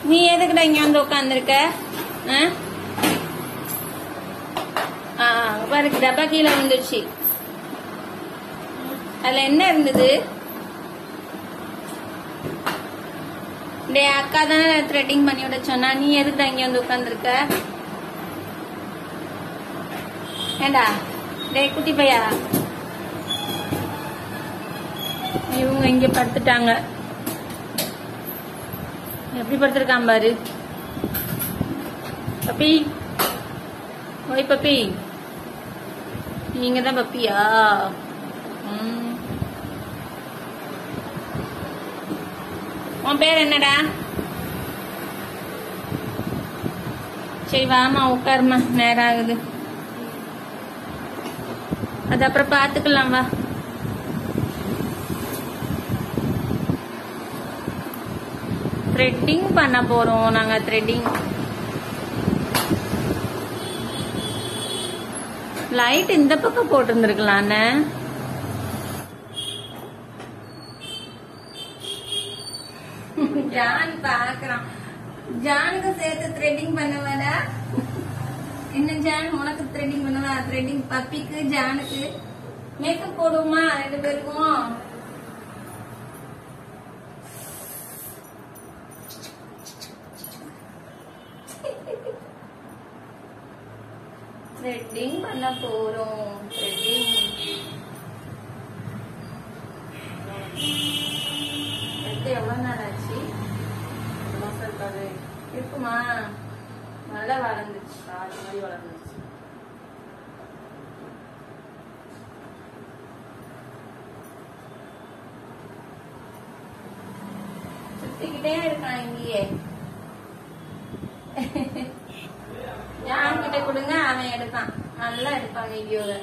நீ எதுக்குடா இங்க வந்து உட்காந்துருக்க பாரு டப்பா கீழே வந்துருச்சு அதுல என்ன இருந்தது டேய் அக்கா தானே த்ரெட்டிங் பண்ணி விட சொன்னா நீ எதுக்குடா இங்க வந்து உட்காந்துருக்க ஏண்டா டேய் குட்டி பையா இவங்க இங்க படுத்துட்டாங்க எப்படி படுத்திருக்கான் பாரு பப்பி ஓய் பப்பி நீங்க தான் பப்பியா ம். உன் பேர் என்னடா சரி வாமா உட்காருமா நேரம் ஆகுது அது அப்புறம் பாத்துக்கலாம் வா த்ரெட்டிங் பண்ண போறோம் நாங்க த்ரெட்டிங் லைட் இந்த பக்கம் போட்டிருந்துருக்கலான்னு ஜான் பாக்குறான் ஜானுக்கு சேர்த்து த்ரெட்டிங் பண்ணுவாடா என்ன ஜான் உனக்கு த்ரெட்டிங் பண்ணுவா த்ரெட்டிங் பப்பிக்கு ஜானுக்கு மேக்கப் போடுவோமா ரெண்டு பேருக்கும் த்ரெட்டிங் பண்ண போறோம் த்ரெட்டிங் எடுத்து எவ்வளவு நாள் ஆச்சு ஒரு மாசம் இருக்காது இருக்குமா நல்லா வளர்ந்துச்சு ஆறு மாதிரி வளர்ந்துச்சு சுத்திக்கிட்டே இருக்கான் இங்கேயே யான் கிட்ட கொடுங்க அவன் எடுப்பான் நல்லா எடுப்பான் வீடியோவை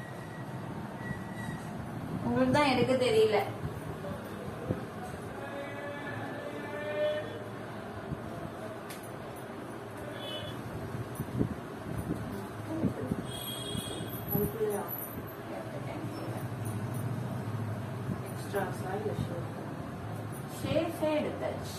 உங்களுக்கு தான் எடுக்க தெரியல அதுக்குள்ளயா எக்ஸ்ட்ரா சாரி ஷேஃபே எடுத்தாச்சு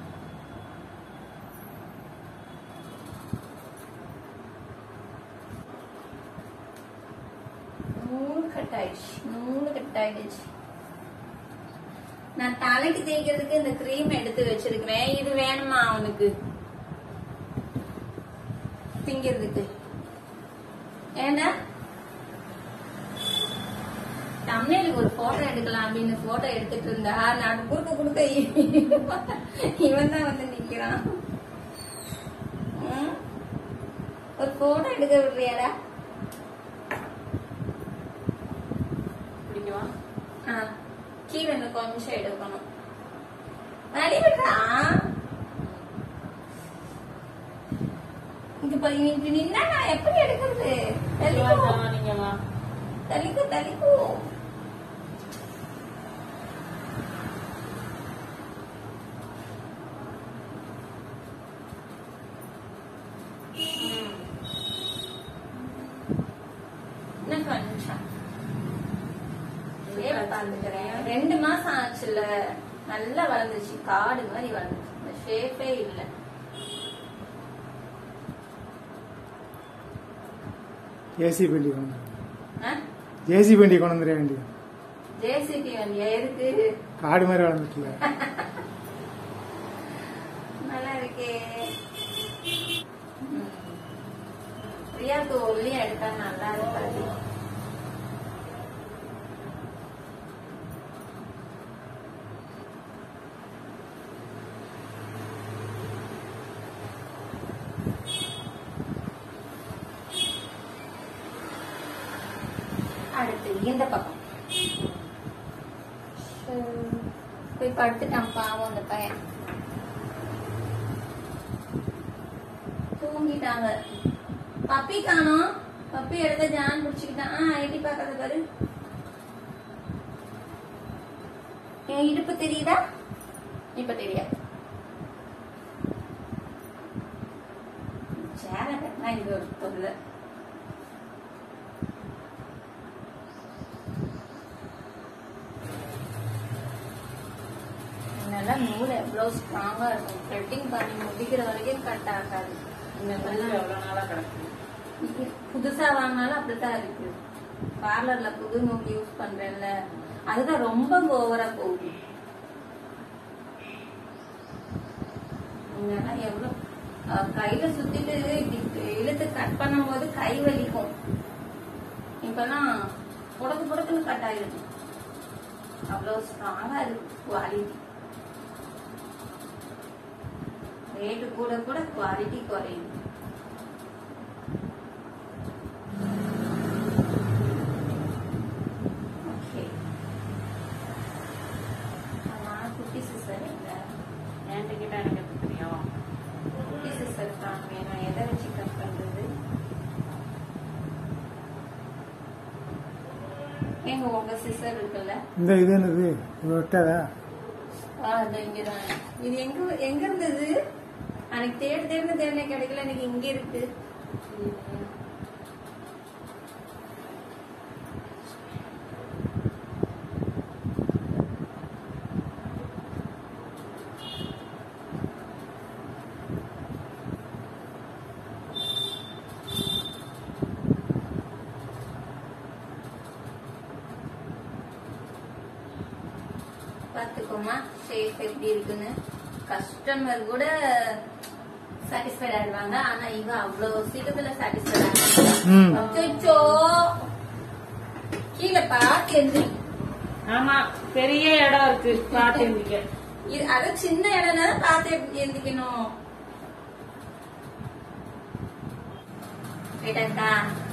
நூல் கட் ஆயிடுச்சு நூல் கட் ஆயிடுச்சு நான் தலைக்கு தேய்க்கிறதுக்கு இந்த கிரீம் எடுத்து வச்சிருக்கிறேன் இது வேணுமா அவனுக்கு திங்கிறதுக்கு ஏண்டா தமிழுக்கு ஒரு போட்டோ எடுக்கலாம் அப்படின்னு போட்டோ எடுத்துட்டு இருந்தா நான் குறுக்க குறுக்க இவன் தான் வந்து நிக்கிறான் ம்? ஒரு போட்டோ எடுக்க விடுறியாடா பிடிக்குமா ஆ, கீழே இருந்து கொஞ்சம் எடுக்கணும் அடி விடுறா இங்க பாரு, இப்படி நின்னா நான் எப்படி எடுக்கிறது தள்ளிக்கோ நீங்க வா தள்ளிக்கோ தள்ளிக்கோ இன்னும் கொஞ்சம் shape பார்த்துக்கிறேன். ரெண்டு மாசம் ஆச்சுல்ல நல்லா வளர்ந்துச்சு காடு மாதிரி வளர்ந்துச்சு இந்த ஷேப்பே இல்ல ஏசி வண்டி கொண்டு ஆ? ஏசி வண்டி கொண்டு வந்துட வேண்டியது ஜேசிபி வண்டியா இருக்கு காடு மாதிரி வளர்ந்துட்டுல நல்லா இருக்கே ம். பிரியாக்கு ஒல்லியா எடுத்தா நல்லா இருக்காது அடுத்து இந்த பக்கம் போய் படுத்துட்டான் பாவம் அந்த பையன் தூங்கிட்டாங்க பப்பி காணோம் பப்பி எடுத்த ஜான் பிடிச்சுக்கிட்டான் ஆ, எட்டி பார்க்காத பாரு என் இடுப்பு தெரியுதா இப்ப தெரியாது சேர கட்டினா இது ஒரு தொல்லை நல்லா நூல் எவ்வளோ அவ்வளவு ஸ்ட்ராங்கா இருக்கும் த்ரெட்டிங் பண்ணி முடிக்கிற வரைக்கும் கட் ஆகாது இந்த இது மாதிரிலாம் எவ்வளவு நாளா கிடக்கு இது புதுசா வாங்கினாலும் அப்படித்தான் இருக்கு பார்லர்ல புது நூல் யூஸ் பண்றேன்ல அதுதான் ரொம்ப ஓவரா போகுது இங்கெல்லாம் எவ்வளவு அஹ், கையில சுத்திட்டு இப்படி இழுத்து கட் பண்ணும்போது கை வலிக்கும் இப்பெல்லாம் புடக்கு புடக்குன்னு கட் ஆயிடுது அவ்வளவு ஸ்ட்ராங்கா இருக்கு குவாலிட்டி ரேட்டு கூட கூட குவாலிட்டி குறையுது ஓகே ஆமா குட்டி சிஸ்டர் எங்க என்கிட்ட கேட்டா எனக்கு எப்படி தெரியும் குட்டி சிஸ்டர் தான் வேணும் எதை வச்சு கட் பண்றது எங்க உங்க சிஸ்டர் இருக்குல்ல இந்த இது என்னது இது விட்டாதா ஆ, அது இங்கதான் இது எங்க எங்க இருந்தது அன்னைக்கு தேடி தேடி தேடின கிடைக்கல எனக்கு இங்க இருக்கு பாத்துக்கோமா ஷேப் எப்படி இருக்குன்னு கஸ்டமர் கூட சாட்டிஸ்ஃபைட் ஆயிடுவாங்க ஆனா இவ அவ்வளவு சீக்கிரத்துல சாட்டிஸ்ஃபைட் ம். ஆகும் அச்சோ கீழே பார்த்து எந்திரி ஆமா பெரிய இடம் இருக்கு பாத்து இருந்தீங்க இது அது சின்ன இடம்னா பார்த்து எந்திக்கணும் ரைட்டாக்கா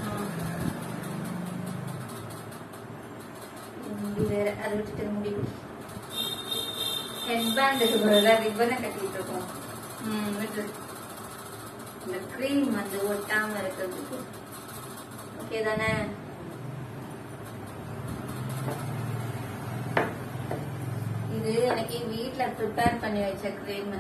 முடி வேற அதை விட்டுட்டு முடி ஹெட்பேண்ட் இருக்கிறத ரிப்பனை கட்டிட்டு இருக்கோம் ம் விட்டு இந்த க்ரீம் வந்து ஒட்டாம இருக்கிறதுக்கு ஓகே தானே இது எனக்கு வீட்ல ப்ரிப்பேர் பண்ணி வச்ச க்ரீம்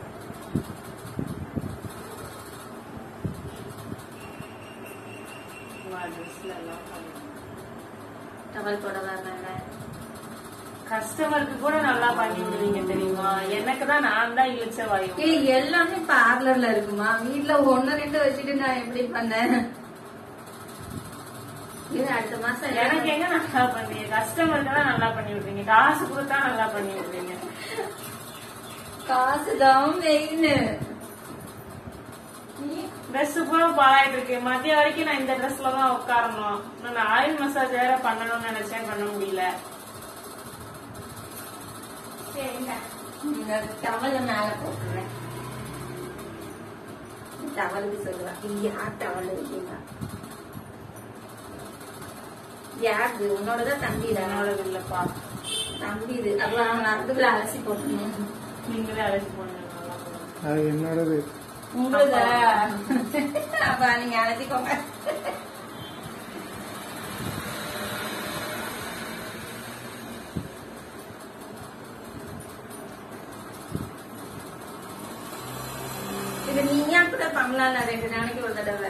ட்ரெஸ்ல எல்லாம் பண்ணி. டவல் போட வரல கஸ்டமருக்கு கூட நல்லா பண்ணி விடுவீங்க தெரியுமா எனக்கு தான் நான் தான் இழுச்ச வாயு ஏய் எல்லாமே பார்லர்ல இருக்குமா வீட்ல ஒண்ணு ரெண்டு வச்சுட்டு நான் எப்படி பண்ணேன் இது அடுத்த மாசம் எனக்கு எங்க நல்லா பண்ணுவீங்க கஸ்டமருக்கு தான் நல்லா பண்ணி விடுவீங்க காசு கொடுத்தா நல்லா பண்ணி விடுவீங்க காசு தான் மெயின் ட்ரெஸ் பூரா பாலாயிட்டு இருக்கு மதிய வரைக்கும் நான் இந்த ட்ரெஸ்ல தான் உட்காரணும் நான் ஆயில் மசாஜ் வேற பண்ணணும்னு நினைச்சேன் பண்ண முடியல இந்த டவல மேல போட்டுறேன் டவலுக்கு சொல்லுவேன் இது யார் டவல் இருக்கீங்க யாரு உன்னோடதான் தம்பி தானே என்னோட இல்லப்பா தம்பி இது அப்புறம் அவன் அதுக்குள்ள அலசி போட்டுருந்தேன் நீங்களே அழைச்சி போடுங்க நல்லா போடுங்க. அது என்னோடது உங்களுதா அப்ப நீங்க அழைச்சிக்கோங்க இது நீயா கூட பண்ணலாம் ரெண்டு நாளைக்கு ஒரு தடவை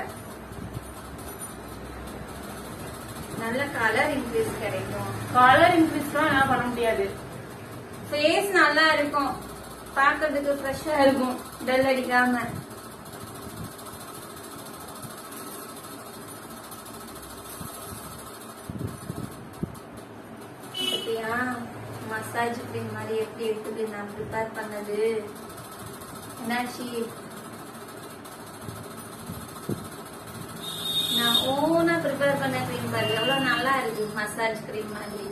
நல்ல கலர் இன்க்ரீஸ் கிடைக்கும் கலர் இன்க்ரீஸ் தான் என்ன பண்ண முடியாது ஃபேஸ் நல்லா இருக்கும் பார்க்கிறதுக்கு ஃப்ரெஷ்ஷா இருக்கும் டல் அடிக்காம பாத்தியா மசாஜ் கிரீம் மாதிரி எப்படி இருக்குது நான் ப்ரிப்பேர் பண்ணது என்னாச்சு நான் ஓனா ப்ரிப்பேர் பண்ண கிரீம் பாரு எவ்வளவு நல்லா இருக்கு மசாஜ் கிரீம் மாதிரி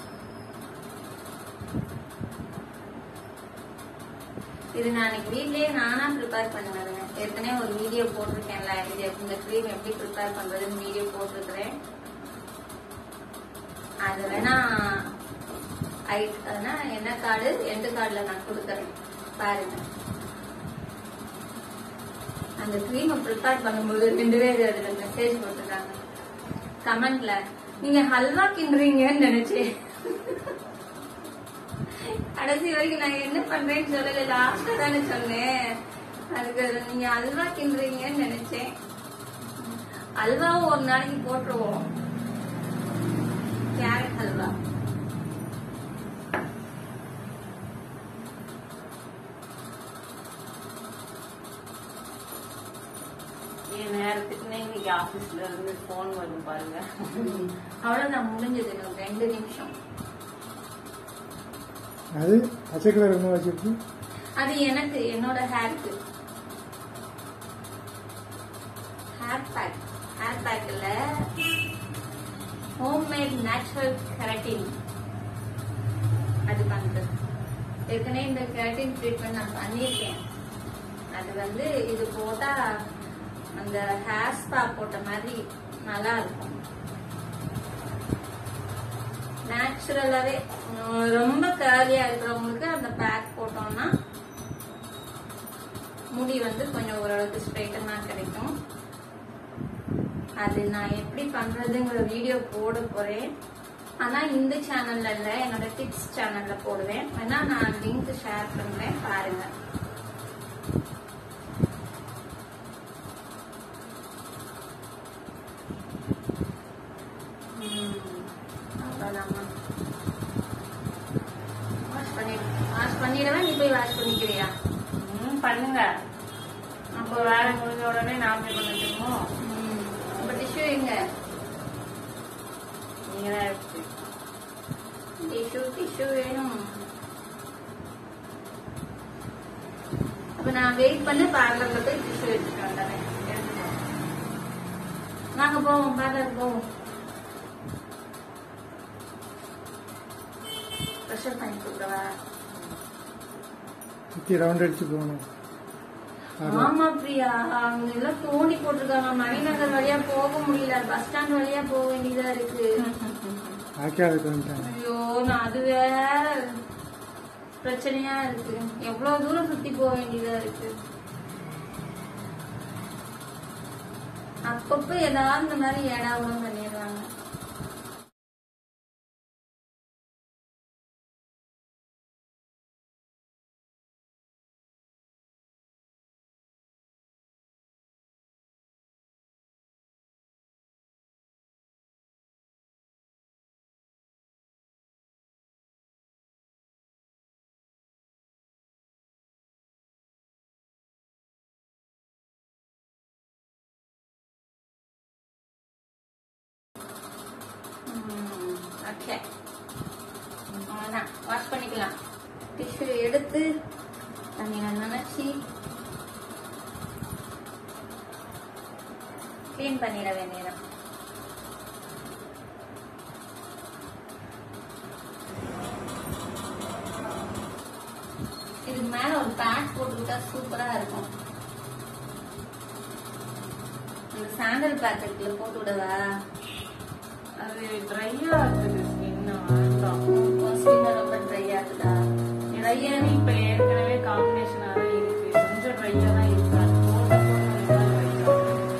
இது நான் அன்னைக்கு வீட்லயே நானா ப்ரிப்பேர் பண்ணுவேன் ஏற்கனவே ஒரு வீடியோ போட்டிருக்கேன்ல இது இந்த க்ரீம் எப்படி ப்ரிப்பேர் பண்றதுன்னு வீடியோ போட்டிருக்கிறேன் அது வேணா ஐ அதுனா என்ன கார்டு எந்த கார்டுல நான் கொடுக்குறேன் பாருங்க அந்த க்ரீமை ப்ரிப்பேர் பண்ணும்போது ரெண்டு பேர் அதுல மெசேஜ் போட்டிருக்காங்க கமெண்ட்ல நீங்க ஹல்வா கிண்டுறீங்கன்னு நினைச்சேன் கடைசி வரைக்கும் நான் என்ன பண்றேன்னு சொல்லல லாஸ்டா தானே சொன்னேன் அதுக்கு நீங்க அல்வா கிண்டுறீங்கன்னு நினைச்சேன் அல்வாவும் ஒரு நாளைக்கு போட்டுருவோம் கேரட் அல்வா என் நேரத்துக்குன்னே இன்னைக்கு ஆபீஸ்ல இருந்து போன் வரும் பாருங்க அவ்வளவுதான் முடிஞ்சது இன்னும் ரெண்டு நிமிஷம் அது பச்சை கலர் என்ன வச்சிருக்கு அது எனக்கு என்னோட ஹேருக்கு ஹேர் பேக் ஹேர் பேக்ல ஹோம்மேட் நேச்சுரல் கெரட்டின் அது பண்றது ஏற்கனவே இந்த கெரட்டின் ட்ரீட்மெண்ட் நான் பண்ணியிருக்கேன் அது வந்து இது போட்டா அந்த ஹேர் ஸ்பா போட்ட மாதிரி நல்லா இருக்கும் நேச்சுரலாவே உம், ரொம்ப கேர்லியா இருக்கிறவங்களுக்கு அந்த பேக் போட்டோம்னா முடி வந்து கொஞ்சம் ஓரளவுக்கு ஸ்ட்ரைட்டனா கிடைக்கும் அது நான் எப்படி பண்றதுங்கிற வீடியோ போட போறேன் ஆனா இந்த சேனல்ல இல்ல என்னோட டிப்ஸ் சேனல்ல போடுவேன் வேணா நான் லிங்க் ஷேர் பண்றேன் பாருங்க ம், அவ்வளவுதாம்மா. வாஷ் பண்ணி வாஷ் பண்ணிடவா நீ போய் வாஷ் பண்ணிக்கிறியா ம், பண்ணுங்க அப்போ வேலை முடிஞ்ச உடனே நான் போய் பண்ணிட்டுமோ ம், உங்க டிஷ்யூ எங்க நீங்க தான் எடுத்து டிஷ்யூ டிஷ்யூ வேணும் அப்ப நான் வெயிட் பண்ணி பார்லர்ல போய் டிஷ்யூ எடுத்துட்டு வந்துடுறேன் எடுத்துட்டு வா. வாங்க போவோம் பார்லர் போவோம் ப்ரெஷர் பண்ணி கொடுக்குறவா சுற்றி ரவுண்ட் அடிச்சு போகணும் ஆமா. ஆமா பிரியா அவங்க எல்லாம் தோண்டி போட்டிருக்காங்க மணிநகர் வழியா போக முடியல பஸ் ஸ்டாண்ட் வழியா போக வேண்டியதா இருக்கு ஆக்கியாவுக்கு வந்துட்டாங்க ஐயோ நான் அது வேற பிரச்சனையா இருக்கு எவ்வளவு தூரம் சுத்தி போக வேண்டியதா இருக்கு அப்பப்ப ஏதாவது இந்த மாதிரி ஏடாவும் பண்ணிடுறாங்க ஓகே அவ்வளோதான் வாஷ் பண்ணிக்கலாம் டிஷ்யூ எடுத்து தண்ணியில் நினைச்சி க்ளீன் பண்ணிட வேண்டியதான் இதுக்கு மேல ஒரு பேக் போட்டுக்கிட்டா சூப்பரா இருக்கும் அந்த சாண்டல் பேக்கெட்ல போட்டு விடவா அது ட்ரையா இருக்குது ஸ்கின் வேண்டாம் ஸ்கின் ரொம்ப ட்ரை ஆகுதா ட்ரையானு இப்ப ஏற்கனவே காம்பினேஷனா தான் இருக்கு கொஞ்சம் ட்ரையா தான் இருக்கு அது போட போட நல்லா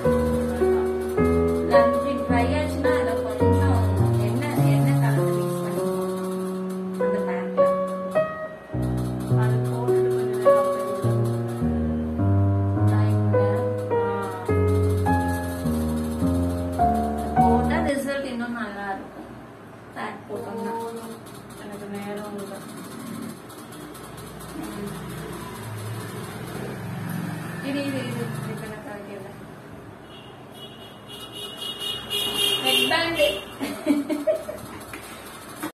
dry ஆகும். வேண்டாம். அப்படி ட்ரை ஆச்சுன்னா அதுல கொஞ்சம் எண்ணெய் எண்ணெய் கலந்து மிக்ஸ் பண்ணிக்கணும் அந்த பேக்ல அது போட்டுட்டு கொஞ்ச நேரம் போட்டா ரிசல்ட் இன்னும் நல்லா இருக்கும் பேக் போட்டோம்னா எனக்கு நேரம்